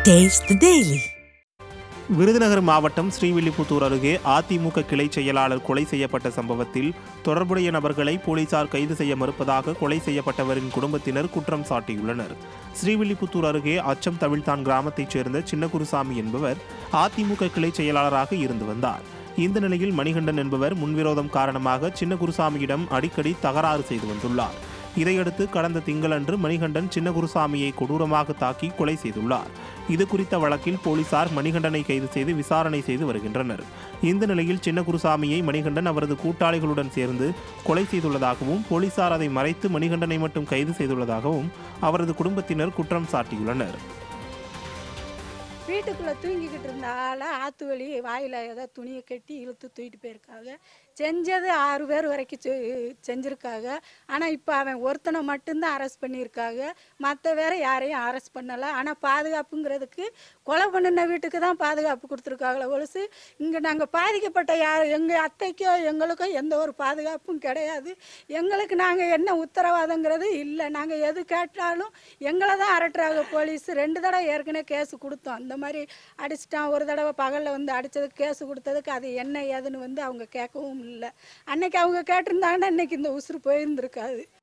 Taste the Daily. Virudhunagar மாவட்டம் ஸ்ரீவில்லிபுத்தூர் அருகே அதிமுக கிளை செயலாளர் கொலை செய்யப்பட்ட சம்பவத்தில் தொடர்புடைய நபர்களை போலீசார் கைது செய்ய மறுப்பதாக கொலை செய்யப்பட்டவரின் குடும்பத்தினர் குற்றம் சாட்டியுள்ளனர் ஸ்ரீவில்லிபுத்தூர் அருகே அச்சம் தவிழ்தான் கிராமத்தைச் சேர்ந்த சின்னகுருசாமி என்பவர் அதிமுக கிளை செயலாளராக இருந்து வந்தார் இந்த நிலையில் மணிகண்டன் என்பவர் முன்விரோதம் காரணமாக சின்னகுருசாமியிடம் அடிக்கடி தகராறு செய்து வந்துள்ளார் இதையடுத்து கடந்த திங்களன்று மணிகண்டன் சின்னகுருசாமியை கொடூரமாக தாக்கி கொலை செய்துள்ளார் இது குறித்த வழக்கில் போலீசார் மணிகண்டனை கைது செய்து விசாரணை செய்து வருகின்றனர் இந்த நிலையில் சின்னகுருசாமியை மணிகண்டன் அவரது கூட்டாளிகளுடன் சேர்ந்து கொலை செய்துள்ளதாகவும் போலீசார் அதை மறைத்து மணிகண்டனை மட்டும் கைது செய்துள்ளதாகவும் அவரது குடும்பத்தினர் குற்றம் சாட்டியுள்ளனர் வீட்டுக்குள்ளே தூங்கிக்கிட்டு இருந்த ஆளை ஆற்று வழி வாயில் ஏதோ துணியை கட்டி இழுத்து தூக்கிட்டு போயிருக்காங்க செஞ்சது ஆறு பேர் வரைக்கும் செ- செஞ்சிருக்காங்க ஆனால் இப்போ அவன் ஒருத்தனை மட்டும்தான் அரெஸ்ட் பண்ணியிருக்காங்க மற்ற வேற யாரையும் அரெஸ்ட் பண்ணலை ஆனால் பாதுகாப்புங்கிறதுக்கு கொலை பண்ணின வீட்டுக்கு தான் பாதுகாப்பு கொடுத்துருக்காங்களே ஒழுசு இங்கே நாங்கள் பாதிக்கப்பட்ட யார் எங்கள் அத்தைக்கோ எங்களுக்கோ எந்த ஒரு பாதுகாப்பும் கிடையாது எங்களுக்கு நாங்கள் என்ன உத்தரவாதங்கிறது இல்லை நாங்கள் எது கேட்டாலும் எங்களை தான் அரட்டுறாங்க போலீஸ் ரெண்டு தடவை ஏற்கனவே கேஸ் கொடுத்தோம் அந்த மாதிரி அடிச்சிட்டான் ஒரு தடவை பகலில் வந்து அடித்ததுக்கு கேஸ் கொடுத்ததுக்கு அது என்ன ஏதுன்னு வந்து அவங்க கேட்கவும் இல்லை அன்னைக்கு அவங்க கேட்டிருந்தாங்கன்னா இன்னைக்கு இந்த உசுறு போயிருந்திருக்காது